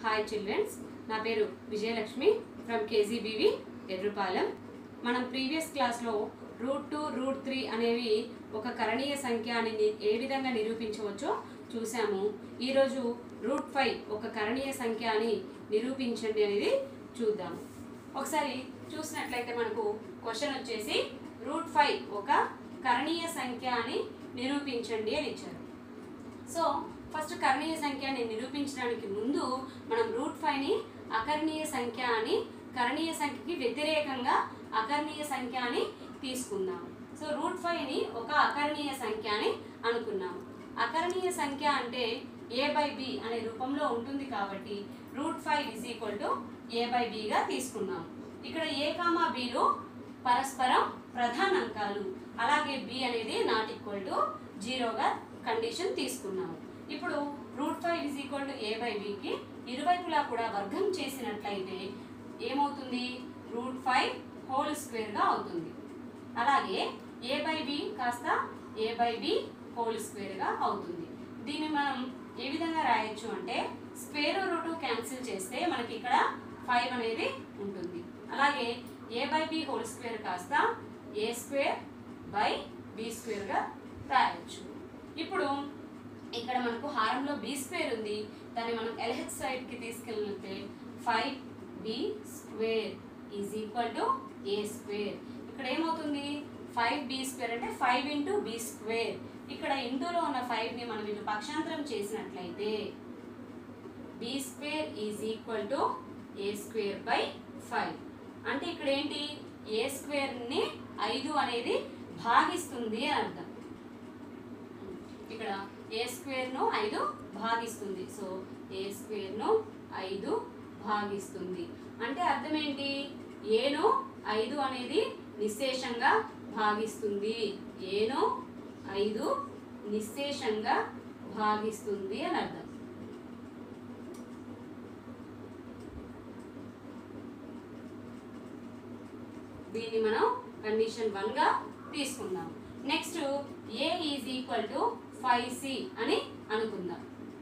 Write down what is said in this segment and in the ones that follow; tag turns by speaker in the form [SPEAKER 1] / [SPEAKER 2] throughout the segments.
[SPEAKER 1] hi children's నా పేరు Vijayalakshmi from KGBV Errupalem మనం ప్రీవియస్ క్లాస్లో రూట్ టూ రూట్ త్రీ అనేవి ఒక కరణీయ సంఖ్య అని ని- ఏ విధంగా నిరూపించవచ్చో చూసాము ఈరోజు రూట్ ఫైవ్ ఒక కరణీయ సంఖ్య అని నిరూపించండి అనేది చూద్దాము ఒకసారి చూసినట్లయితే మనకు క్వశ్చన్ వచ్చేసి రూట్ ఫైవ్ ఒక కరణీయ సంఖ్య అని నిరూపించండి అని ఇచ్చారు సో ఫస్ట్ కరణీయ సంఖ్యని నిరూపించడానికి ముందు మనం రూట్ ఫైవ్ని అకరణీయ సంఖ్య అని కరణీయ సంఖ్యకి వ్యతిరేకంగా అకరణీయ సంఖ్య అని తీసుకుందాం సో రూట్ ఫైవ్ని ఒక అకరణీయ సంఖ్య అని అనుకున్నాం అకరణీయ సంఖ్య అంటే ఏ బై బి అనే రూపంలో ఉంటుంది కాబట్టి root five is equal to a by బిగా తీసుకున్నాం ఇక్కడ ఏ కామా బిలో పరస్పరం ప్రధానాంకాలు అలాగే బి అనేది నాట్ ఈక్వల్ టు జీరోగా కండిషన్ తీసుకున్నాము ఇప్పుడు root five is equal to a by బికి ఇరువైపులా కూడా వర్గం చేసినట్లయితే ఏమవుతుంది రూట్ ఫైవ్ హోల్ స్క్వేర్గా అవుతుంది అలాగే ఏ బై బి కాస్త ఏ బై బి హోల్ స్క్వేర్గా అవుతుంది దీన్ని మనం ఏ విధంగా రాయొచ్చు అంటే స్క్వేర్ రూట్ క్యాన్సిల్ చేస్తే మనకి ఇక్కడ ఫైవ్ అనేది ఉంటుంది అలాగే a by b whole square కాస్త ఏ స్క్వేర్ బై బి స్క్వేర్గా రాయొచ్చు ఇప్పుడు ఇక్కడ మనకు హారంలో బి స్క్వేర్ ఉంది దాన్ని మనం ఎల్హెచ్ సైడ్కి తీసుకెళ్ళితే five b square is equal to a square ఇక్కడ ఏమవుతుంది ఫైవ్ బి స్క్వేర్ అంటే ఫైవ్ ఇంటూ బి స్క్వేర్ ఇక్కడ ఇంటూలో ఉన్న ఫైవ్ని మనం ఇటు పక్షాంతరం చేసినట్లయితే b square is equal to a square by five అంటే ఇక్కడ ఏంటి ఏ స్క్వేర్ని ఐదు అనేది భాగిస్తుంది అని అర్థం ఇక్కడ ఏ స్క్వేర్ను ఐదు భాగిస్తుంది సో ఏ స్క్వేర్ను ఐదు భాగిస్తుంది అంటే అర్థం ఏంటి ఏను ఐదు అనేది నిశ్శేషంగా భాగిస్తుంది ఏను ఐదు నిశ్శేషంగా భాగిస్తుంది అని అర్థం దీన్ని మనం కండిషన్ వన్గా తీసుకుందాం next a is equal to five c అని అనుకుందాం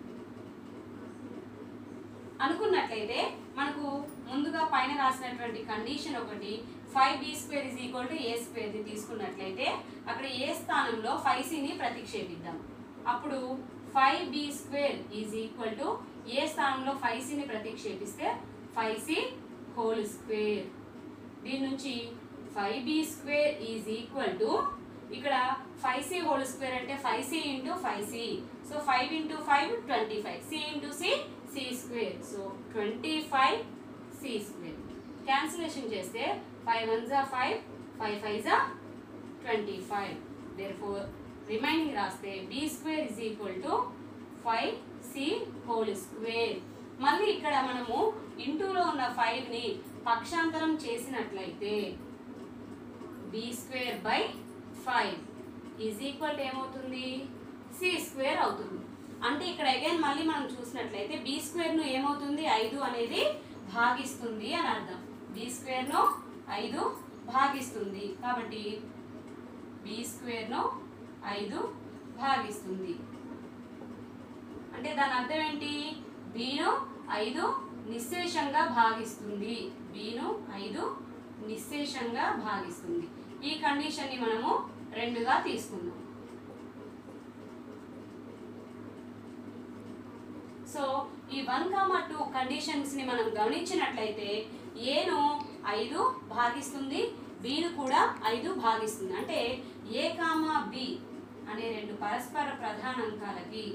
[SPEAKER 1] అనుకున్నట్లయితే మనకు ముందుగా పైన రాసినటువంటి కండిషన్ ఒకటి five b square is equal to a స్క్వేర్ని తీసుకున్నట్లయితే అక్కడ ఏ స్థానంలో ఫైవ్ సిని ప్రతిక్షేపిద్దాం అప్పుడు five b square is equal to a స్థానంలో ఫైవ్ సిని ప్రతిక్షేపిస్తే ఫైవ్ సి హోల్ స్క్వేర్ దీని నుంచి five b square is equal to ఇక్కడ ఫైవ్ సి హోల్ స్క్వేర్ అంటే five c into five c so five into five twenty five c into c c square so twenty five c square cancellation చేస్తే five one జా five five five జా twenty five there four remaining రాస్తే b square is equal to five c whole square మళ్ళీ ఇక్కడ మనము ఇంటూలో ఉన్న ఫైవ్ని పక్షాంతరం చేసినట్లయితే b square by five is equal ఏమవుతుంది సి స్క్వేర్ అవుతుంది అంటే ఇక్కడ అగైన్ మళ్ళీ మనం చూసినట్లయితే బి స్క్వేర్ను ఏమవుతుంది ఐదు అనేది భాగిస్తుంది అని అర్థం బి స్క్వేర్ను ఐదు భాగిస్తుంది కాబట్టి బి స్క్వేర్ను ఐదు భాగిస్తుంది అంటే దాని అర్థం ఏంటి బీను ఐదు నిశ్శేషంగా భాగిస్తుంది బీను ఐదు నిశ్శేషంగా భాగిస్తుంది ఈ కండిషన్ని మనము రెండుగా తీసుకుందాం సో ఈ వన్ కామా టూ కండిషన్స్ని మనం గమనించినట్లయితే ఏను ఐదు భాగిస్తుంది బీను కూడా ఐదు భాగిస్తుంది అంటే ఏ కామా బి అనే రెండు పరస్పర ప్రధానాంకాలకి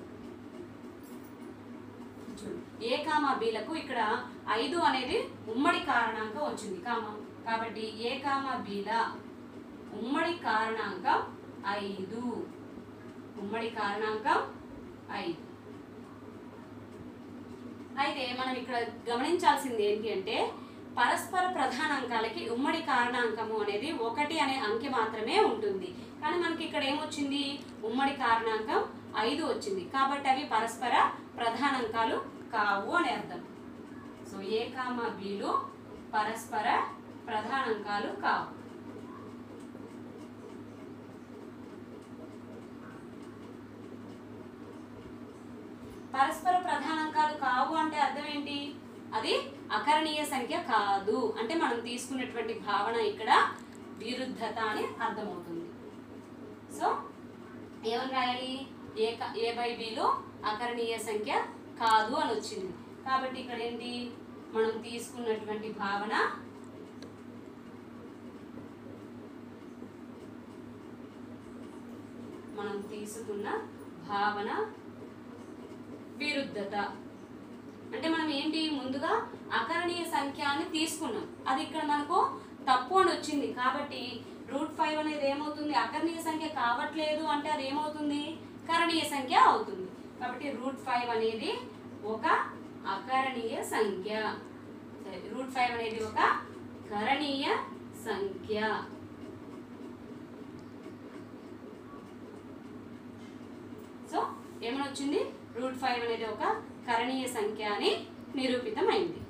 [SPEAKER 1] చూడు ఏ కామా బీలకు ఇక్కడ ఐదు అనేది ఉమ్మడి కారణాంకం వచ్చింది కామా కాబట్టి ఏ కామా బీల ఉమ్మడి కారణాంకం ఐదు ఉమ్మడి కారణాంకం ఐదు అయితే మనం ఇక్కడ గమనించాల్సింది ఏంటి అంటే పరస్పర ప్రధానాంకాలకి ఉమ్మడి కారణాంకము అనేది ఒకటి అనే అంకె మాత్రమే ఉంటుంది కానీ మనకి ఇక్కడ ఏమొచ్చింది ఉమ్మడి కారణాంకం ఐదు వచ్చింది కాబట్టి అవి పరస్పర ప్రధానాంకాలు కావు అని అర్థం సో ఏ కామా బీలు పరస్పర ప్రధానాంకాలు కావు పరస్పర ప్రధానాంకాలు కావు అంటే అర్థం ఏంటి అది అకరణీయ సంఖ్య కాదు అంటే మనం తీసుకున్నటువంటి భావన ఇక్కడ విరుద్ధత అని అర్థమవుతుంది సో ఏమని రాయాలి ఏ క- ఏ బై బిలో అకరణీయ సంఖ్య కాదు అని వచ్చింది కాబట్టి ఇక్కడ ఏంటి మనం తీసుకున్నటువంటి భావన మనం తీసుకున్న భావన విరుద్ధత అంటే మనం ఏంటి ముందుగా అకరణీయ సంఖ్య అని తీసుకున్నాం అది ఇక్కడ మనకు తప్పు అని వచ్చింది కాబట్టి రూట్ ఫైవ్ అనేది ఏమవుతుంది అకరణీయ సంఖ్య కావట్లేదు అంటే అది ఏమవుతుంది కరణీయ సంఖ్య అవుతుంది కాబట్టి రూట్ ఫైవ్ అనేది ఒక అకరణీయ సంఖ్య రూట్ ఫైవ్ అనేది ఒక కరణీయ సంఖ్య సో ఏమని వచ్చింది రూట్ ఫైవ్ అనేది ఒక కరణీయ సంఖ్య అని నిరూపితమైంది